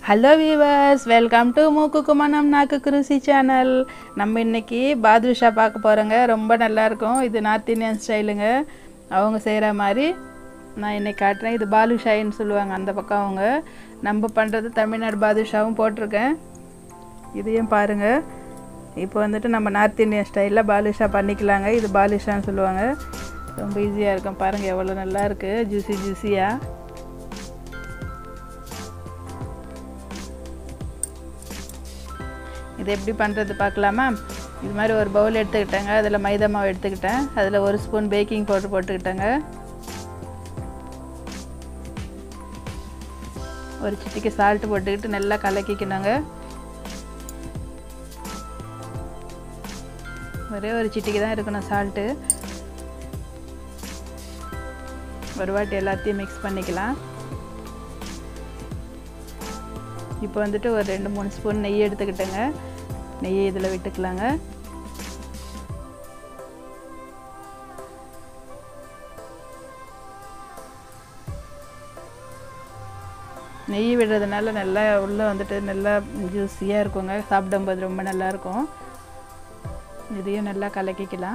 hello viewers welcome to மூக்குக்கு மனம் நாக்குக்கு ருசி சேனல் நம்ம இன்னைக்கு பாதுஷா பார்க்க போகிறோங்க ரொம்ப நல்லாயிருக்கும் இது நார்த் இந்தியன் ஸ்டைலுங்க அவங்க செய்கிற மாதிரி நான் இன்னைக்கு காட்டுறேன் இது பாலுஷாயின்னு சொல்லுவாங்க அந்த பக்கம் அவங்க நம்ம பண்ணுறது தமிழ்நாடு பாதுஷாவும் போட்டிருக்கேன் இதையும் பாருங்கள் இப்போ வந்துட்டு நம்ம நார்த் இந்தியன் ஸ்டைலில் பாலுஷா பண்ணிக்கலாங்க இது பாலுஷான்னு சொல்லுவாங்க ரொம்ப ஈஸியாக இருக்கும் பாருங்கள் எவ்வளோ நல்லா இருக்குது ஜூசி ஜூஸியாக இது எப்படி பண்ணுறது பார்க்கலாமா இது மாதிரி ஒரு பவுல் எடுத்துக்கிட்டேங்க அதில் மைதா மாவு எடுத்துக்கிட்டேன் அதில் ஒரு ஸ்பூன் பேக்கிங் பவுடர் போட்டுக்கிட்டேங்க ஒரு சிட்டிக்கு சால்ட் போட்டுக்கிட்டு நல்லா கலக்கிக்கணுங்க ஒரே ஒரு சிட்டிக்கு தான் இருக்கணும் சால்ட்டு ஒரு வாட்டி எல்லாத்தையும் மிக்ஸ் பண்ணிக்கலாம் இப்போ வந்துட்டு ஒரு ரெண்டு மூணு ஸ்பூன் நெய் எடுத்துக்கிட்டேங்க நெய்யை இதில் விட்டுக்கலாங்க நெய் விடுறதுனால நல்லா உள்ளே வந்துட்டு நல்லா ஜூஸியாக இருக்குங்க சாப்பிடும்போது ரொம்ப நல்லாயிருக்கும் இதையும் நல்லா கலக்கிக்கலாம்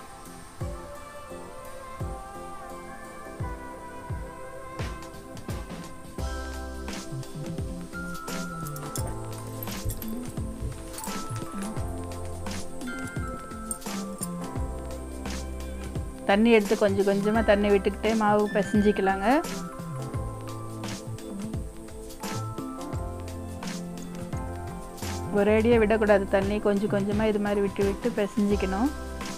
தண்ணி எடுத்து கொஞ்சம் கொஞ்சமாக தண்ணி விட்டுக்கிட்டே மாவு பிசைஞ்சிக்கலாங்க ஒரேடியாக விடக்கூடாது தண்ணி கொஞ்சம் கொஞ்சமாக இது மாதிரி விட்டு விட்டு பிசைஞ்சிக்கணும்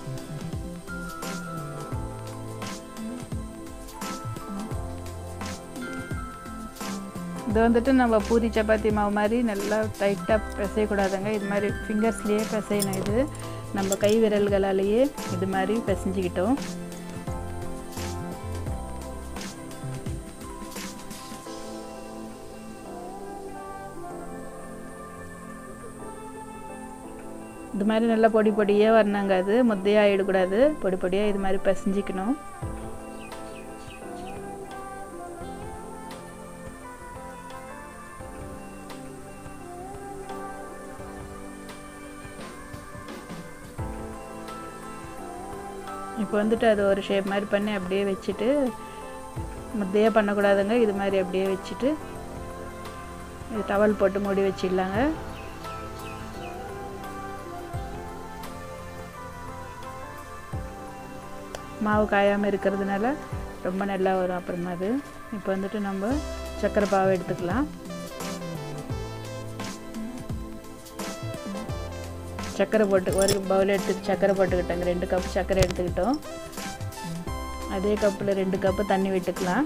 இது வந்துட்டு நம்ம பூரி சப்பாத்தி மாவு மாதிரி நல்லா டைட்டாக பிசையக்கூடாதுங்க இது மாதிரி ஃபிங்கர்ஸ்லேயே பிசையணும் இது நம்ம கை விரல்களாலேயே இது மாதிரி பிசைஞ்சிக்கிட்டோம் இது மாதிரி நல்லா பொடி பொடியாக வரணுங்க அது முத்தையாக ஆகிடக்கூடாது பொடி பொடியாக இது மாதிரி பிசைஞ்சிக்கணும் இப்போ வந்துட்டு அது ஒரு ஷேப் மாதிரி பண்ணி அப்படியே வச்சுட்டு முத்தையாக பண்ணக்கூடாதுங்க இது மாதிரி அப்படியே வச்சுட்டு இது டவல் போட்டு மூடி வச்சிடலாங்க மாவு காயாமல் இருக்கிறதுனால ரொம்ப நல்லா வரும் அப்புறமா அது இப்போ வந்துட்டு நம்ம சர்க்கரை பாவை எடுத்துக்கலாம் சர்க்கரை போட்டு ஒரு பவுல் எடுத்துட்டு சர்க்கரை போட்டுக்கிட்டோங்க ரெண்டு கப் சர்க்கரை எடுத்துக்கிட்டோம் அதே கப்பில் ரெண்டு கப்பு தண்ணி விட்டுக்கலாம்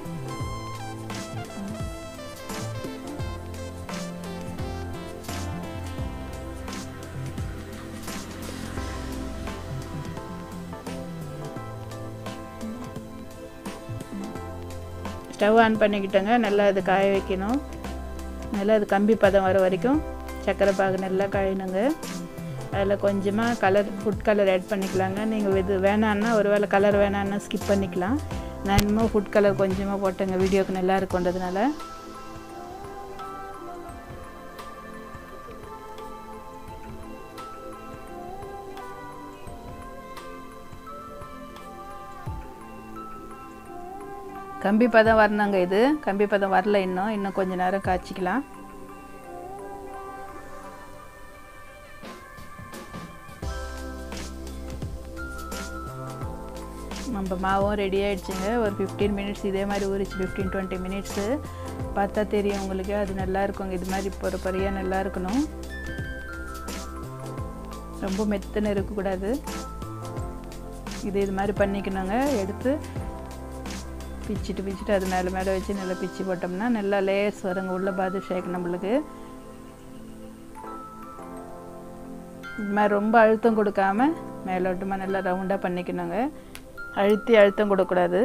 ஸ்டவ் ஆன் பண்ணிக்கிட்டோங்க நல்லா அது காய வைக்கணும் நல்லா அது கம்பி பதம் வர வரைக்கும் சர்க்கரை பாகு நல்லா காயணுங்க அதில் கொஞ்சமாக கலர் ஃபுட் கலர் ஆட் பண்ணிக்கலாங்க நீங்கள் இது வேணான்னா ஒரு வேளை கலர் வேணான்னா ஸ்கிப் பண்ணிக்கலாம் நான் இன்னமும் ஃபுட் கலர் கொஞ்சமாக போட்டேங்க வீடியோக்கு நல்லா இருக்குன்றதுனால கம்பி பதம் வரணுங்க இது கம்பி பதம் வரல இன்னும் இன்னும் கொஞ்ச நேரம் காய்ச்சிக்கலாம் நம்ம மாவும் ரெடி ஆகிடுச்சுங்க ஒரு ஃபிஃப்டீன் மினிட்ஸ் இதே மாதிரி ஊறிச்சு ஃபிஃப்டீன் டுவெண்ட்டி மினிட்ஸு பார்த்தா தெரியும் உங்களுக்கு அது நல்லா இருக்குங்க இது மாதிரி பொறு பொறியாக நல்லா இருக்கணும் ரொம்ப மெத்துன்னு இருக்கக்கூடாது இது இது மாதிரி பண்ணிக்கணுங்க எடுத்து பிச்சுட்டு பிச்சுட்டு அது மேலே மேலே வச்சு நல்லா பிச்சு போட்டோம்னா நல்லா லேயர்ஸ் வருங்க உள்ள பாதுஷாக்கு நம்மளுக்கு இது மாதிரி ரொம்ப அழுத்தம் கொடுக்காம மேலோட்டமாக நல்லா ரவுண்டாக பண்ணிக்கணுங்க அழுத்தி அழுத்தம் கொடுக்கூடாது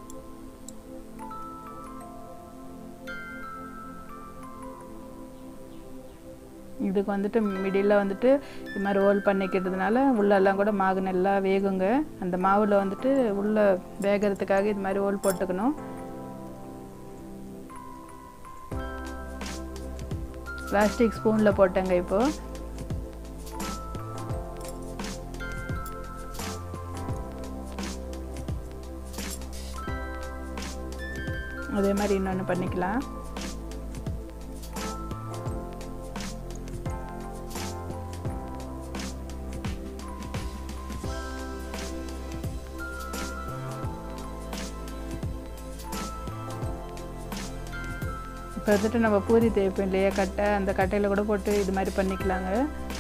இதுக்கு வந்துட்டு மிடில் வந்துட்டு இது மாதிரி ரோல் பண்ணிக்கிறதுனால உள்ளெல்லாம் கூட மாவு நல்லா வேகுங்க அந்த மாவில் வந்துட்டு உள்ளே வேகிறதுக்காக இது மாதிரி ரோல் போட்டுக்கணும் பிளாஸ்டிக் ஸ்பூனில் போட்டேங்க இப்போது அதே மாதிரி இன்னொன்று பண்ணிக்கலாம் இப்போ வந்துட்டு நம்ம பூரி தேய்ப்போம் இல்லையா கட்டை அந்த கட்டையில் கூட போட்டு இது மாதிரி பண்ணிக்கலாங்க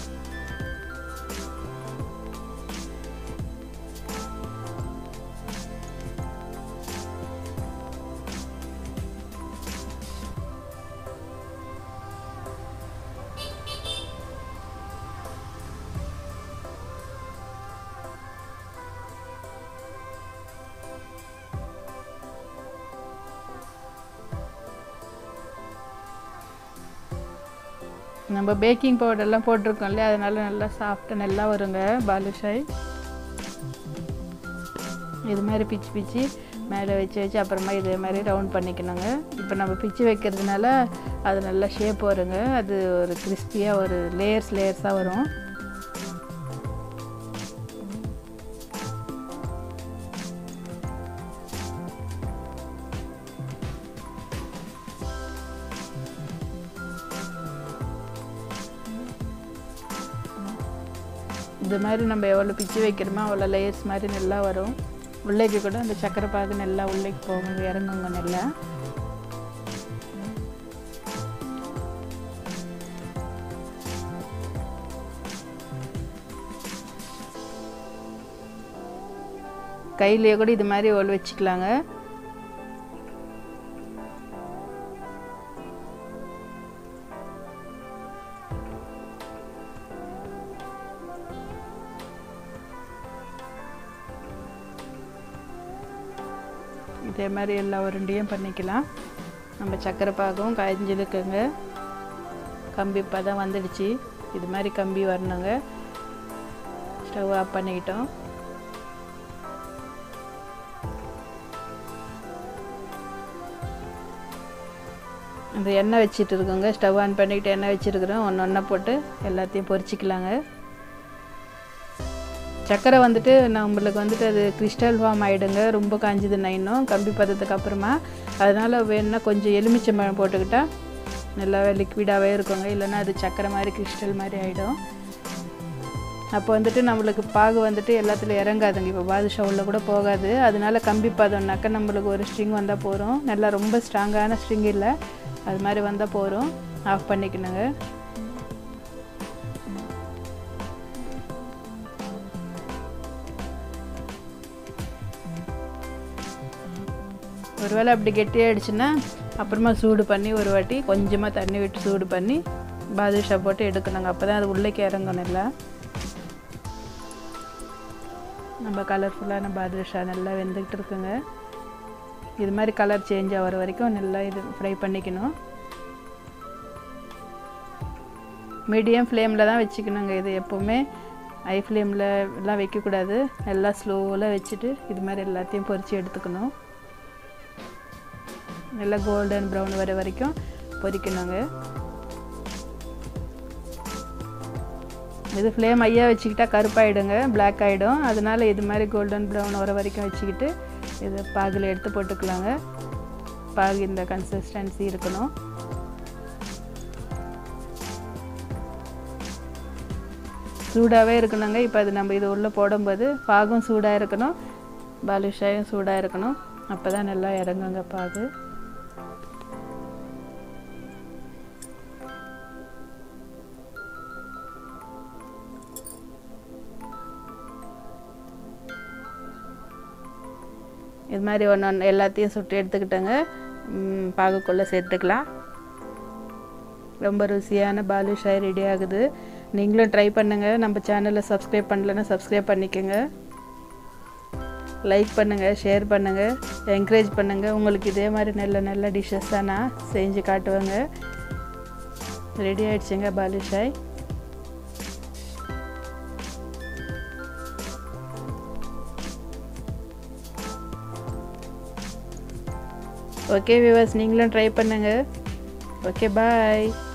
நம்ம பேக்கிங் பவுடர்லாம் போட்டிருக்கோம் இல்லையா அதனால நல்லா சாஃப்டாக நல்லா வருங்க பாலுஷாய் இது மாதிரி பிச்சு பிச்சு மேலே வச்சு வச்சு அப்புறமா இதே மாதிரி ரவுண்ட் பண்ணிக்கணுங்க இப்போ நம்ம பிச்சு வைக்கிறதுனால அது நல்லா ஷேப் வருங்க அது ஒரு கிறிஸ்பியாக ஒரு லேயர்ஸ் லேயர்ஸாக வரும் இது மாதிரி நம்ம எவ்வளோ பிச்சு வைக்கிறோமோ அவ்வளோ லேயர்ஸ் மாதிரி நல்லா வரும் உள்ளேக்கு கூட அந்த சக்கரை பாகு நல்லா உள்ளேக்கு போகுங்க இறங்குங்க நல்லா கையிலேயே கூட இது மாதிரி ஒல் வச்சுக்கலாங்க இதே மாதிரி எல்லா உருண்டையும் பண்ணிக்கலாம் நம்ம சக்கரை பாகும் காய்ஞ்சிருக்குங்க கம்பி பதம் வந்துடுச்சு இது மாதிரி கம்பி வரணுங்க ஸ்டவ் ஆஃப் பண்ணிக்கிட்டோம் அந்த எண்ணெய் வச்சிட்டு இருக்கோங்க ஸ்டவ் ஆன் பண்ணிக்கிட்டு எண்ணெய் வச்சுருக்குறோம் ஒன்று ஒன்றா போட்டு எல்லாத்தையும் பொரிச்சிக்கலாங்க சர்க்கரை வந்துட்டு நம்மளுக்கு வந்துட்டு அது கிறிஸ்டல் ஃபார்ம் ஆகிடுங்க ரொம்ப காஞ்சதுன்னா இன்னும் கம்பி பதத்துக்கு அப்புறமா அதனால் வேணுன்னா கொஞ்சம் எலுமிச்சம்பழம் போட்டுக்கிட்டால் நல்லாவே லிக்விடாகவே இருக்குங்க இல்லைன்னா அது சர்க்கரை மாதிரி கிறிஸ்டல் மாதிரி ஆகிடும் அப்போ வந்துட்டு நம்மளுக்கு பாகு வந்துட்டு எல்லாத்துலையும் இறங்காதுங்க இப்போ பாதுஷா உள்ள கூட போகாது அதனால கம்பி பதம்னாக்கா நம்மளுக்கு ஒரு ஸ்ட்ரிங் வந்தால் போகிறோம் நல்லா ரொம்ப ஸ்ட்ராங்கான ஸ்ட்ரிங் இல்லை அது மாதிரி வந்தால் போகிறோம் ஆஃப் பண்ணிக்கணுங்க ஒருவேளை அப்படி கெட்டியாகிடுச்சுன்னா அப்புறமா சூடு பண்ணி ஒரு வாட்டி கொஞ்சமாக தண்ணி விட்டு சூடு பண்ணி பாதுஷா போட்டு எடுக்கணுங்க அப்போ தான் அது உள்ளேக்கு இறங்கணும் இல்லை நம்ம கலர்ஃபுல்லான பாதுஷா நல்லா வெந்துக்கிட்டு இருக்குங்க இது மாதிரி கலர் சேஞ்ச் ஆகிற வரைக்கும் நல்லா இது ஃப்ரை பண்ணிக்கணும் மீடியம் ஃப்ளேமில் தான் வச்சுக்கணுங்க இது எப்போவுமே ஹை ஃப்ளேமில் எல்லாம் வைக்கக்கூடாது நல்லா ஸ்லோவில் வச்சுட்டு இது மாதிரி எல்லாத்தையும் பொரித்து எடுத்துக்கணும் நல்லா கோல்டன் ப்ரௌன் வர வரைக்கும் பொரிக்கணுங்க இது ஃப்ளேம் ஐயா வச்சுக்கிட்டா கருப்பாயிடுங்க பிளாக் ஆகிடும் அதனால இது மாதிரி கோல்டன் ப்ரௌன் வர வரைக்கும் வச்சுக்கிட்டு இதை பாகில் எடுத்து போட்டுக்கலாங்க பாகு இந்த கன்சிஸ்டன்சி இருக்கணும் சூடாகவே இருக்கணுங்க இப்போ அது நம்ம இது உள்ளே போடும்போது பாகும் சூடாக இருக்கணும் பாலுஷாயும் சூடாக இருக்கணும் அப்போ தான் நல்லா இறங்குங்க பாகு இது மாதிரி ஒன்று ஒன்று எல்லாத்தையும் சுட்டு எடுத்துக்கிட்டேங்க பாகுக்குள்ளே சேர்த்துக்கலாம் ரொம்ப ருசியான பாலுஷாய் ரெடி ஆகுது நீங்களும் ட்ரை பண்ணுங்கள் நம்ம சேனலை சப்ஸ்கிரைப் பண்ணலன்னா சப்ஸ்கிரைப் பண்ணிக்கோங்க லைக் பண்ணுங்கள் ஷேர் பண்ணுங்கள் என்கரேஜ் பண்ணுங்கள் உங்களுக்கு இதே மாதிரி நல்ல நல்ல டிஷ்ஷஸாக நான் செஞ்சு காட்டுவேங்க ரெடி ஆயிடுச்சுங்க பாலுஷாய் ஓகே விவர்ஸ் நீங்களும் ட்ரை பண்ணுங்கள் ஓகே பாய்